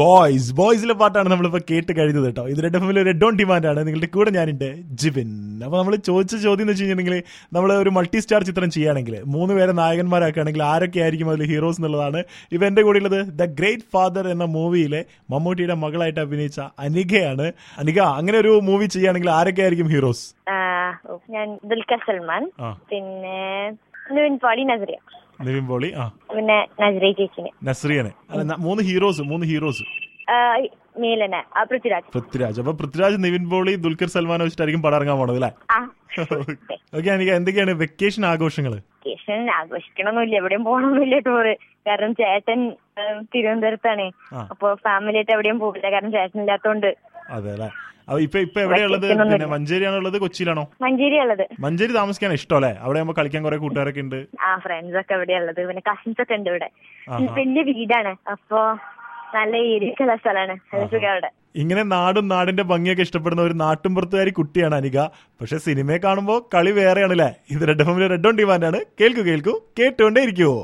Boys ബോയ്സിലെ പാട്ടാണ് നമ്മളിപ്പോ കേട്ട് കഴിഞ്ഞത് കേട്ടോ ഇത് റെഡ് എഫിലെ റെഡ് ഓൺ ഡിമാൻഡ് ആണ് നിങ്ങളുടെ കൂടെ ഞാനുണ്ട് ജിബിൻ അപ്പൊ നമ്മൾ ചോദിച്ച ചോദ്യം എന്ന് വെച്ച് കഴിഞ്ഞിട്ടുണ്ടെങ്കിൽ നമ്മൾ ഒരു മൾട്ടി സ്റ്റാർ ചിത്രം ചെയ്യുകയാണെങ്കിൽ മൂന്ന് പേരെ നായകന്മാരാക്കുകയാണെങ്കിൽ ആരൊക്കെ ആയിരിക്കും അതിൽ ഹീറോസ് എന്നുള്ളതാണ് ഇപ്പൊ എന്റെ കൂടെ ഉള്ളത് ദ ഗ്രേറ്റ് ഫാദർ എന്ന മൂവിയിലെ മമ്മൂട്ടിയുടെ മകളായിട്ട് അഭിനയിച്ച അനികയാണ് അനിക അങ്ങനെ ഒരു മൂവി ചെയ്യുകയാണെങ്കിൽ ആരൊക്കെ ആയിരിക്കും ഹീറോസ് ആ, ഞാൻ ദുൽഖർ സൽമാൻ ആ. പിന്നെ നിവിൻ പോളി നസറിയ നിവിൻ പോളി ആ പിന്നെ നസറിയ ചേച്ചിന് നസ്രിയനെ അല്ല ന- മൂന്ന് ഹീറോസ് മൂന്ന് ഹീറോസ് ആ, മേലന ആ, പൃഥ്വിരാജ് പൃഥ്വിരാജ് അപ്പൊ പൃഥ്വിരാജ് നിവിൻ പോളി ദുൽഖർ സൽമാനെ വെച്ചിട്ടായിരിക്കും പടം ഇറങ്ങാൻ പോണത് അല്ലേ ആ ഓക്കെ അനിക എന്തൊക്കെയാണ് വെക്കേഷൻ ആഘോഷങ്ങള് വെക്കേഷൻ ആഘോഷിക്കണമൊന്നുമില്ല എവിടെയും പോകണമൊന്നുമില്ല ടൂറ് കാരണം ചേട്ടൻ ആ, തിരുവനന്തപുരത്താണ് ആ. അപ്പൊ ഫാമിലി ആയിട്ട് എവിടെയും പോകില്ല കാരണം ചേട്ടൻ ഇല്ലാത്തോണ്ട് അതെ അല്ലെ അപ്പൊ ഇപ്പൊ ഇപ്പൊ എവിടെയുള്ളത് Vacation ഒന്നുമില്ല. പിന്നെ മഞ്ചേരിയാണുള്ളത് കൊച്ചിയിലാണോ മഞ്ചേരി ഉള്ളത് മഞ്ചേരി താമസിക്കാൻ ഇഷ്ടം അല്ലേ അവിടെ ആകുമ്പോ കളിക്കാൻ കുറെ കൂട്ടുകാരൊക്കെ ഉണ്ട് ആ ഫ്രണ്ട്സ് ഒക്കെ എവിടെയാ ഉള്ളത് പിന്നെ കസിൻസ് ഒക്കെ ഉണ്ട് ഇവിടെ ആഹാ. വലിയ വീടാണ് അപ്പൊ നല്ല ഏരിയക്കുള്ള സ്ഥലമാണ് നല്ല സുഖം അവിടെ ഇങ്ങനെ നാടും നാടിന്റെ ഭംഗിയൊക്കെ ഇഷ്ടപ്പെടുന്ന ഒരു നാട്ടുംപുറത്തുകാരി കുട്ടിയാണ് അനിക പക്ഷെ സിനിമയെ കാണുമ്പോൾ കളി വേറെയാണ് അല്ലേ ഇത് റെഡ് ഹോമിലെ റെഡ് ഓൺ ഡിമാൻഡ് ആണ് കേൾക്കൂ കേൾക്കൂ കേട്ടുകൊണ്ടേ ഇരിക്കുവോ